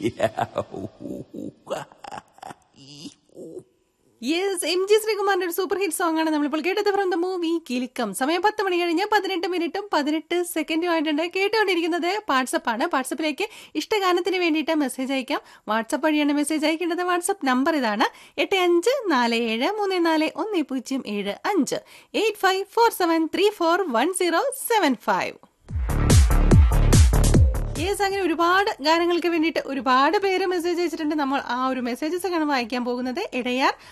yes M G ശ്രീകുമാറിന്റെ ഒരു super hit song ആണ് നമ്മളിപ്പോൾ കേട്ടത് ഫ്രം ദ മൂവി കിലുക്കം സമയം പത്ത് മണി കഴിഞ്ഞ് പതിനെട്ട് മിനിറ്റും പതിനെട്ട് സെക്കൻഡും ആയിട്ടുണ്ട് കേട്ടുകൊണ്ടിരിക്കുന്നത് വാട്സപ്പ് ആണ് വാട്സപ്പിലേക്ക് ഇഷ്ടഗാനത്തിന് വേണ്ടിയിട്ട് മെസ്സേജ് അയക്കാം വാട്സപ്പ് വഴിയാണ് മെസ്സേജ് അയക്കേണ്ടത് വാട്സപ്പ് നമ്പർ ഇതാണ് എട്ട് അഞ്ച് നാല് ഏഴ് മൂന്ന് നാല് ഒന്ന് പൂജ്യം ഏഴ് അഞ്ച് eight five four seven three four one zero seven five yes അങ്ങനെ ഒരുപാട് ഗാനങ്ങൾക്ക് വേണ്ടിയിട്ട് ഒരുപാട് പേര് മെസ്സേജ് അയച്ചിട്ടുണ്ട് നമ്മൾ ആ ഒരു മെസ്സേജസ് ആണ് വായിക്കാൻ പോകുന്നത് ഇടയാർ